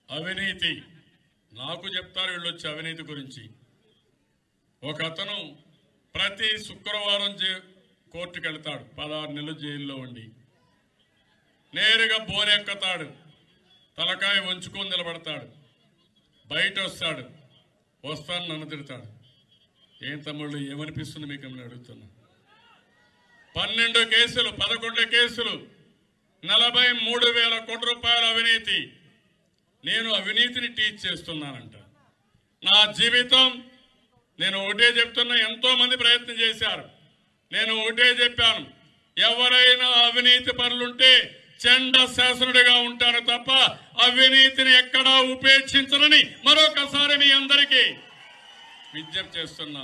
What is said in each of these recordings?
అవినీతి నాకు చెప్తారు వీళ్ళు వచ్చి అవినీతి గురించి ఒక అతను ప్రతి శుక్రవారం జే- కోర్టుకు వెళ్తాడు పదహారు నెలలు జైల్లో ఉండి నేరుగా బోరెక్కుతాడు తలకాయ వంచుకొని నిలబడతాడు బయట వస్తాడు వస్తాను నన్ను తిడతాడు ఏం తమ్ముళ్ళు ఏమనిపిస్తుంది మీకు అని అడుగుతున్నా పన్నెండు కేసులు పదకొండు కేసులు నలభై మూడు వేల కోట్ల రూపాయల అవినీతి నేను అవినీతిని టీచ్ చేస్తున్నానంట నా జీవితం నేను ఒకటే చెప్తున్నా ఎంతో మంది ప్రయత్నం చేశారు నేను ఒకటే చెప్పాను ఎవరైనా అవినీతి పనులుంటే చండ శాసనుడిగా ఉంటాను తప్ప అవినీతిని ఎక్కడా ఉపేక్షించనని మరొకసారి మీ అందరికీ విజ్ఞప్తి చేస్తున్నా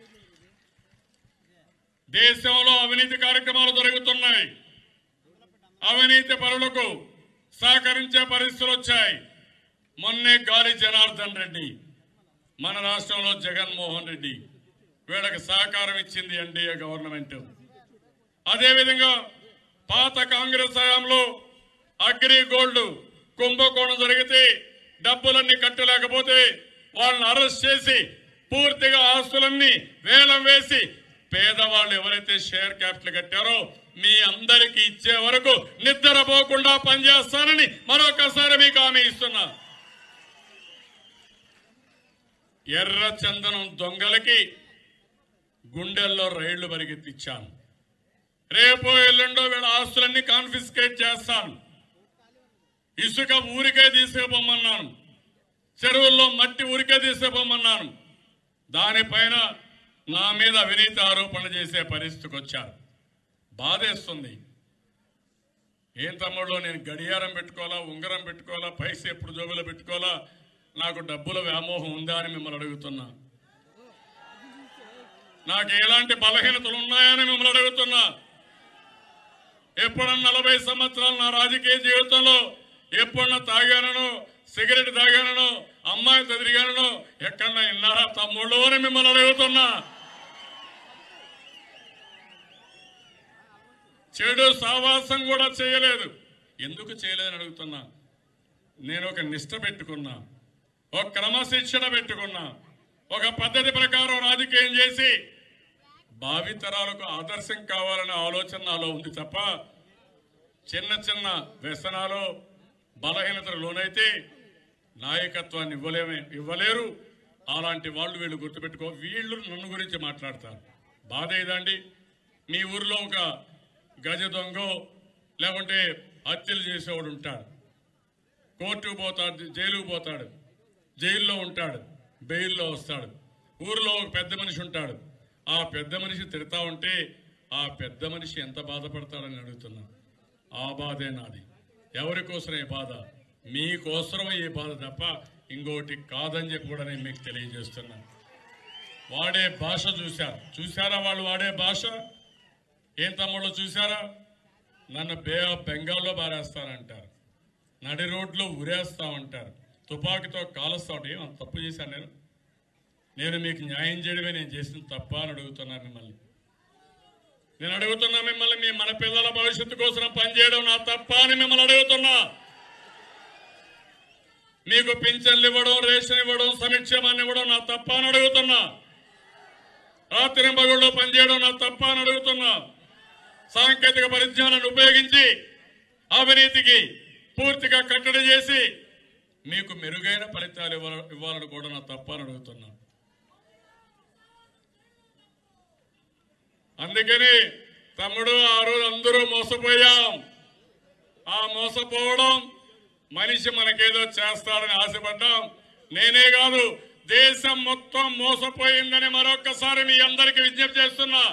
దేశంలో అవినీతి కార్యక్రమాలు జరుగుతున్నాయి అవినీతి పరులకు సహకరించే పరిస్థితులు వచ్చాయి మొన్నే గాలి జనార్దన్ రెడ్డి మన రాష్ట్రంలో జగన్మోహన్ రెడ్డి వీళ్ళకి సహకారం ఇచ్చింది ఎన్డీఏ గవర్నమెంట్ అదేవిధంగా పాత కాంగ్రెస్ హయాంలో అగ్రి గోల్డ్ కుంభకోణం జరిగితే డబ్బులన్నీ కట్టలేకపోతే వాళ్ళని అరెస్ట్ చేసి పూర్తిగా ఆస్తులన్నీ వేలం వేసి పేదవాళ్ళు ఎవరైతే షేర్ క్యాపిటల్ కట్టారో మీ అందరికి ఇచ్చే వరకు నిద్రపోకుండా పనిచేస్తానని మరొకసారి మీకు హామీ ఇస్తున్నా ఎర్ర చందనం దొంగలకి గుండెల్లో రైళ్లు పరిగెత్తిచ్చాను రేపు ఎల్లుండో వీళ్ళ ఆస్తులన్నీ కాన్ఫిస్కేట్ చేస్తాను ఇసుక ఊరికే తీసుకుపోమన్నాను చెరువుల్లో మట్టి ఊరికే తీసుకుపోమన్నాను దానిపైన నా మీద అవినీతి ఆరోపణలు చేసే పరిస్థితికి వచ్చారు బాధేస్తుంది ఏం తమ్ముళ్ళు నేను గడియారం పెట్టుకోవాలా ఉంగరం పెట్టుకోవాలా పైసా ఎప్పుడు జోబులో పెట్టుకోవాలా నాకు డబ్బుల వ్యామోహం ఉందా అని మిమ్మల్ని అడుగుతున్నా నాకు ఎలాంటి బలహీనతలు ఉన్నాయని మిమ్మల్ని అడుగుతున్నా ఎప్పుడన్నా నలభై సంవత్సరాలు నా రాజకీయ జీవితంలో ఎప్పుడన్నా తాగానో సిగరెట్ తాగానో అమ్మాయితో తిరిగానో ఎక్కడన్నా విన్నారా తమ్ముళ్ళు అని మిమ్మల్ని అడుగుతున్నా చెడు సావాసం కూడా చేయలేదు ఎందుకు చేయలేదని అడుగుతున్నా నేను ఒక నిష్ట పెట్టుకున్నా ఒక క్రమశిక్షణ పెట్టుకున్నా ఒక పద్ధతి ప్రకారం రాజకీయం చేసి భావితరాలకు ఆదర్శం కావాలనే ఆలోచన నాలో ఉంది తప్ప చిన్న చిన్న వ్యసనాలు బలహీనతలు లోనైతే నాయకత్వాన్ని ఇవ్వలేమే ఇవ్వలేరు అలాంటి వాళ్ళు వీళ్ళు గుర్తుపెట్టుకో వీళ్ళు నన్ను గురించి మాట్లాడతారు బాధ ఏదండి మీ ఊర్లో ఒక గజ దొంగో లేకుంటే హత్యలు చేసేవాడు ఉంటాడు కోర్టుకు పోతాడు జైలుకు పోతాడు జైల్లో ఉంటాడు బెయిల్లో వస్తాడు ఊర్లో ఒక పెద్ద మనిషి ఉంటాడు ఆ పెద్ద మనిషి తిడతా ఉంటే ఆ పెద్ద మనిషి ఎంత బాధపడతాడని అడుగుతున్నా ఆ బాధే నాది ఎవరి కోసం ఈ బాధ మీకోసరం ఈ బాధ తప్ప ఇంకోటి కాదని చెప్పి కూడా నేను మీకు తెలియజేస్తున్నా వాడే భాష చూశారు చూశారా వాళ్ళు వాడే భాష ఏం తమ్ముళ్ళు చూశారా నన్ను బే ఆఫ్ బెంగాల్లో బారేస్తానంటారు నడి రోడ్లో ఉరేస్తామంటారు తుపాకీతో కాలుస్తా ఉంటే ఏం అంత తప్పు చేశాను నేను నేను మీకు న్యాయం చేయడమే నేను చేసిన తప్ప అని అడుగుతున్నా మిమ్మల్ని నేను అడుగుతున్నా మిమ్మల్ని మీ మన పిల్లల భవిష్యత్తు కోసం పనిచేయడం నా తప్ప అని మిమ్మల్ని అడుగుతున్నా మీకు పింఛన్లు ఇవ్వడం రేషన్ ఇవ్వడం సంక్షేమాన్ని ఇవ్వడం నా తప్ప అని అడుగుతున్నా రాత్రి పగుళ్ళు పనిచేయడం నా తప్ప అని అడుగుతున్నా సాంకేతిక పరిజ్ఞానాన్ని ఉపయోగించి అవినీతికి పూర్తిగా కట్టడి చేసి మీకు మెరుగైన ఫలితాలు ఇవ్వ- ఇవ్వాలని కూడా నా తప్ప అని అడుగుతున్నా అందుకని తమ్ముడు ఆ రోజు అందరూ మోసపోయాం ఆ మోసపోవడం మనిషి మనకేదో చేస్తాడని ఆశపడ్డాం నేనే కాదు దేశం మొత్తం మోసపోయిందని మరొక్కసారి మీ అందరికీ విజ్ఞప్తి చేస్తున్నా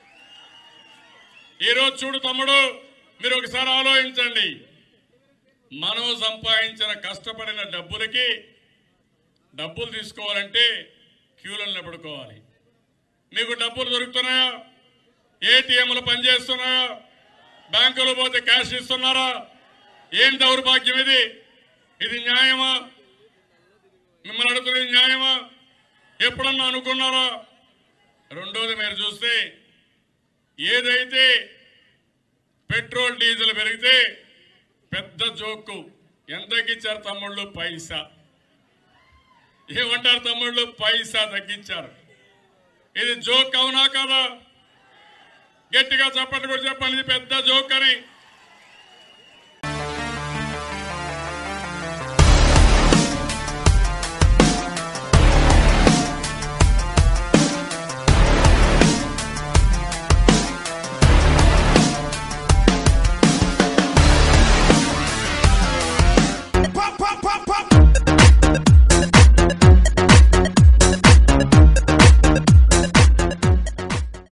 ఈరోజు చూడు తమ్ముడు మీరు ఒకసారి ఆలోచించండి మనం సంపాదించిన కష్టపడిన డబ్బులకి డబ్బులు తీసుకోవాలంటే క్యూలను నిలబడుకోవాలి మీకు డబ్బులు దొరుకుతున్నాయా ఏటీఎంలు పనిచేస్తున్నాయా బ్యాంకులో పోతే క్యాష్ ఇస్తున్నారా ఏం దౌర్భాగ్యం ఇది ఇది న్యాయమా మిమ్మల్ని అడుగుతున్నది న్యాయమా ఎప్పుడన్నా అనుకున్నారా రెండోది మీరు చూస్తే ఏదైతే పెట్రోల్ డీజిల్ పెరిగితే పెద్ద జోక్కు ఎంత తగ్గించారు తమ్ముళ్ళు పైసా ఏమంటారు తమ్ముళ్ళు పైసా తగ్గించారు ఇది జోక్ అవునా కదా గట్టిగా చప్పట్లు కూడా చెప్పాలి ఇది పెద్ద జోక్ అని